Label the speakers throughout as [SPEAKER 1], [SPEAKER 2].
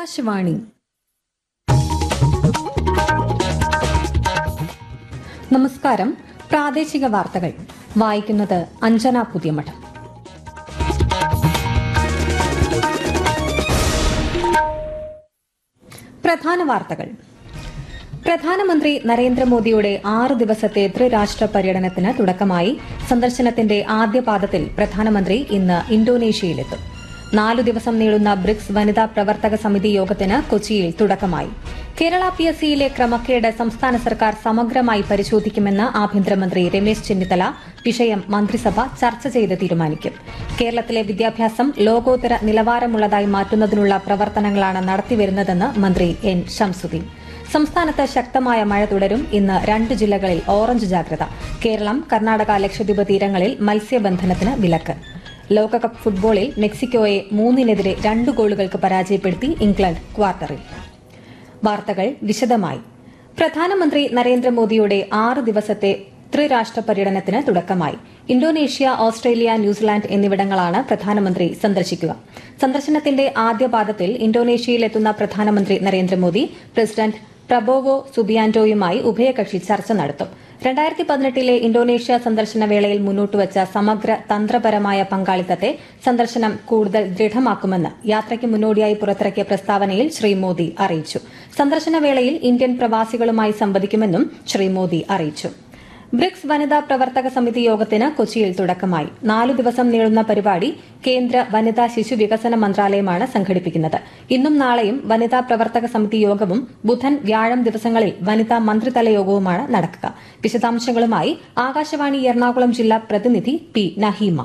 [SPEAKER 1] ആകാശവാണി നമസ്കാരം പ്രാദേശിക വാർത്തകൾ വായിക്കുന്നത് അഞ്ജന പുതിയമഠം പ്രധാന വാർത്തകൾ പ്രധാനമന്ത്രി നരേന്ദ്രമോദിയുടെ ആറ് ദിവസത്തെ ത്രിരാഷ്ട്ര പര്യടനത്തിന് തുടക്കമായി സന്ദർശനത്തിന്റെ ആദ്യ പാദത്തിൽ പ്രധാനമന്ത്രി ഇന്ന് ഇന്തോനേഷ്യയിലെത്തും നാലു ദിവസം നീളുന്ന ബ്രിക്സ് വനിതാ പ്രവർത്തക സമിതി യോഗത്തിന് കൊച്ചിയിൽ തുടക്കമായി കേരള പി എസ് സിയിലെ ക്രമക്കേട് സംസ്ഥാന സർക്കാർ സമഗ്രമായി പരിശോധിക്കുമെന്ന് ആഭ്യന്തരമന്ത്രി രമേശ് ചെന്നിത്തല വിഷയം മന്ത്രിസഭ ചർച്ച ചെയ്ത് തീരുമാനിക്കും കേരളത്തിലെ വിദ്യാഭ്യാസം ലോകോത്തര നിലവാരമുള്ളതായി മാറ്റുന്നതിനുള്ള പ്രവർത്തനങ്ങളാണ് നടത്തിവരുന്നതെന്ന് മന്ത്രി എൻ ഷംസുദ്ദീൻ സംസ്ഥാനത്ത് ശക്തമായ മഴ തുടരും ഇന്ന് രണ്ട് ജില്ലകളിൽ ഓറഞ്ച് ജാഗ്രത കേരളം കർണാടക ലക്ഷദ്വീപ് തീരങ്ങളിൽ മത്സ്യബന്ധനത്തിന് വിലക്ക് ലോകകപ്പ് ഫുട്ബോളിൽ മെക്സിക്കോയെ മൂന്നിനെതിരെ രണ്ട് ഗോളുകൾക്ക് പരാജയപ്പെടുത്തി ഇംഗ്ലണ്ട് ക്വാർട്ടറിൽ വാർത്തകൾ വിശദമായി പ്രധാനമന്ത്രി നരേന്ദ്രമോദിയുടെ ആറ് ദിവസത്തെ ത്രിരാഷ്ട്ര പര്യടനത്തിന് തുടക്കമായി ഇന്തോനേഷ്യ ഓസ്ട്രേലിയ ന്യൂസിലാൻഡ് എന്നിവിടങ്ങളാണ് പ്രധാനമന്ത്രി സന്ദർശിക്കുക സന്ദർശനത്തിന്റെ ആദ്യ പാദത്തിൽ ഇന്തോനേഷ്യയിലെത്തുന്ന പ്രധാനമന്ത്രി നരേന്ദ്രമോദി പ്രസിഡന്റ് പ്രബോവോ സുബിയാന്റോയുമായി ഉഭയകക്ഷി ചർച്ച നടത്തും രണ്ടായിരത്തി പതിനെട്ടിലെ ഇന്തോനേഷ്യ സന്ദർശന വേളയിൽ മുന്നോട്ടുവച്ച സമഗ്ര തന്ത്രപരമായ പങ്കാളിത്തത്തെ സന്ദർശനം കൂടുതൽ ദൃഢമാക്കുമെന്ന് യാത്രയ്ക്ക് മുന്നോടിയായി പുറത്തിറക്കിയ പ്രസ്താവനയിൽ ശ്രീ മോദി അറിയിച്ചു സന്ദർശന വേളയിൽ ഇന്ത്യൻ പ്രവാസികളുമായി സംവദിക്കുമെന്നും ശ്രീ മോദി അറിയിച്ചു ബ്രിക്സ് വനിതാ പ്രവർത്തക സമിതി യോഗത്തിന് കൊച്ചിയിൽ തുടക്കമായി നാലു ദിവസം നീളുന്ന പരിപാടി കേന്ദ്ര വനിതാ ശിശു വികസന മന്ത്രാലയമാണ് സംഘടിപ്പിക്കുന്നത് ഇന്നും നാളെയും വനിതാ പ്രവർത്തക സമിതി യോഗവും ബുധൻ വ്യാഴം ദിവസങ്ങളിൽ വനിതാ മന്ത്രിതല യോഗവുമാണ് നടക്കുക വിശദാംശങ്ങളുമായി ആകാശവാണി എറണാകുളം ജില്ലാ പ്രതിനിധി പി നഹീമ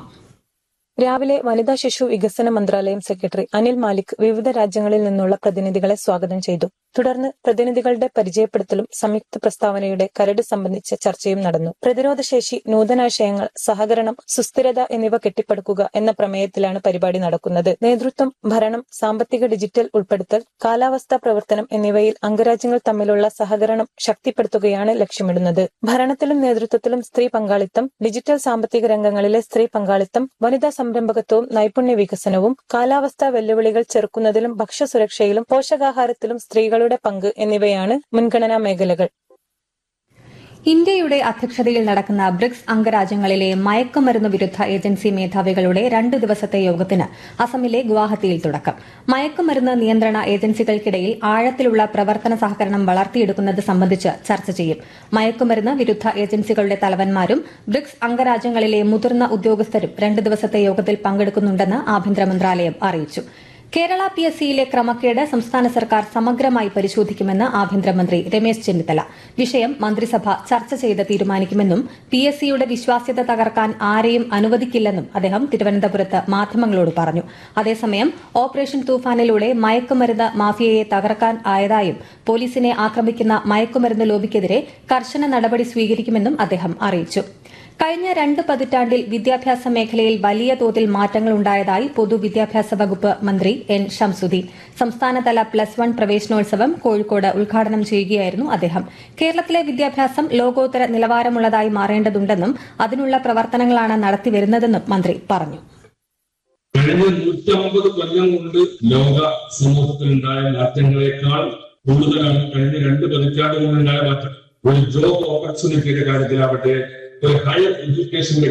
[SPEAKER 2] രാവിലെ വനിതാ ശിശു വികസന മന്ത്രാലയം സെക്രട്ടറി അനിൽ മാലിക് വിവിധ രാജ്യങ്ങളിൽ നിന്നുള്ള പ്രതിനിധികളെ സ്വാഗതം ചെയ്തു തുടർന്ന് പ്രതിനിധികളുടെ പരിചയപ്പെടുത്തലും സംയുക്ത പ്രസ്താവനയുടെ കരട് സംബന്ധിച്ച ചർച്ചയും നടന്നു പ്രതിരോധശേഷി നൂതനാശയങ്ങൾ സഹകരണം സുസ്ഥിരത എന്നിവ കെട്ടിപ്പടുക്കുക എന്ന പ്രമേയത്തിലാണ് പരിപാടി നടക്കുന്നത് നേതൃത്വം ഭരണം സാമ്പത്തിക ഡിജിറ്റൽ ഉൾപ്പെടുത്തൽ കാലാവസ്ഥാ പ്രവർത്തനം എന്നിവയിൽ അംഗരാജ്യങ്ങൾ തമ്മിലുള്ള സഹകരണം ശക്തിപ്പെടുത്തുകയാണ് ലക്ഷ്യമിടുന്നത് ഭരണത്തിലും നേതൃത്വത്തിലും സ്ത്രീ പങ്കാളിത്തം ഡിജിറ്റൽ സാമ്പത്തിക രംഗങ്ങളിലെ സ്ത്രീ പങ്കാളിത്തം വനിതാ സംരംഭകത്വവും നൈപുണ്യ വികസനവും കാലാവസ്ഥാ വെല്ലുവിളികൾ ചെറുക്കുന്നതിലും ഭക്ഷ്യസുരക്ഷയിലും പോഷകാഹാരത്തിലും സ്ത്രീകളുടെ പങ്ക് എന്നിവയാണ് മുൻഗണനാ മേഖലകൾ
[SPEAKER 1] ഇന്ത്യയുടെ അധ്യക്ഷതയിൽ നടക്കുന്ന ബ്രിക്സ് അംഗരാജ്യങ്ങളിലെ മയക്കുമരുന്ന് വിരുദ്ധ ഏജൻസി മേധാവികളുടെ രണ്ട് ദിവസത്തെ യോഗത്തിന് അസമിലെ ഗുവാഹത്തിയിൽ തുടക്കം മയക്കുമരുന്ന് നിയന്ത്രണ ഏജൻസികൾക്കിടയിൽ ആഴത്തിലുള്ള പ്രവർത്തന സഹകരണം വളർത്തിയെടുക്കുന്നത് സംബന്ധിച്ച് ചർച്ച ചെയ്യും മയക്കുമരുന്ന് വിരുദ്ധ ഏജൻസികളുടെ തലവന്മാരും ബ്രിക്സ് അംഗരാജ്യങ്ങളിലെ മുതിർന്ന ഉദ്യോഗസ്ഥരും രണ്ട് ദിവസത്തെ യോഗത്തിൽ പങ്കെടുക്കുന്നുണ്ടെന്ന് ആഭ്യന്തര മന്ത്രാലയം അറിയിച്ചു കേരള പി എസ് സിയിലെ ക്രമക്കേട് സംസ്ഥാന സർക്കാർ സമഗ്രമായി പരിശോധിക്കുമെന്ന് ആഭ്യന്തരമന്ത്രി രമേശ് ചെന്നിത്തല വിഷയം മന്ത്രിസഭ ചർച്ച ചെയ്ത് തീരുമാനിക്കുമെന്നും പി എസ് സിയുടെ വിശ്വാസ്യത തകർക്കാൻ ആരെയും അനുവദിക്കില്ലെന്നും അദ്ദേഹം തിരുവനന്തപുരത്ത് മാധ്യമങ്ങളോട് പറഞ്ഞു അതേസമയം ഓപ്പറേഷൻ തൂഫാനിലൂടെ മയക്കുമരുന്ന് മാഫിയയെ തകർക്കാൻ ആയതായും പോലീസിനെ ആക്രമിക്കുന്ന മയക്കുമരുന്ന് ലോബിക്കെതിരെ കർശന നടപടി സ്വീകരിക്കുമെന്നും അദ്ദേഹം അറിയിച്ചു കഴിഞ്ഞ രണ്ട് പതിറ്റാണ്ടിൽ വിദ്യാഭ്യാസ മേഖലയിൽ വലിയ തോതിൽ മാറ്റങ്ങൾ ഉണ്ടായതായി പൊതുവിദ്യാഭ്യാസ വകുപ്പ് മന്ത്രി എൻ ഷംസുദ്ദീൻ സംസ്ഥാനതല പ്ലസ് വൺ പ്രവേശനോത്സവം കോഴിക്കോട് ഉദ്ഘാടനം ചെയ്യുകയായിരുന്നു അദ്ദേഹം കേരളത്തിലെ വിദ്യാഭ്യാസം ലോകോത്തര നിലവാരമുള്ളതായി മാറേണ്ടതുണ്ടെന്നും അതിനുള്ള പ്രവർത്തനങ്ങളാണ് നടത്തിവരുന്നതെന്നും മന്ത്രി പറഞ്ഞു
[SPEAKER 3] കഴിഞ്ഞ നൂറ്റമ്പത് കൊല്ലം കൊണ്ട് ലോക സമൂഹത്തിലുണ്ടായ മാറ്റങ്ങളെക്കാൾ കൂടുതലാണ് കഴിഞ്ഞ രണ്ട് പതിറ്റാണ്ട് കൊണ്ടുണ്ടായ മാറ്റം ഒരു ജോബ് ഓപ്പർച്യൂണിറ്റിയുടെ കാര്യത്തിലാവട്ടെ ഒരു ഹയർ എഡ്യൂക്കേഷന്റെ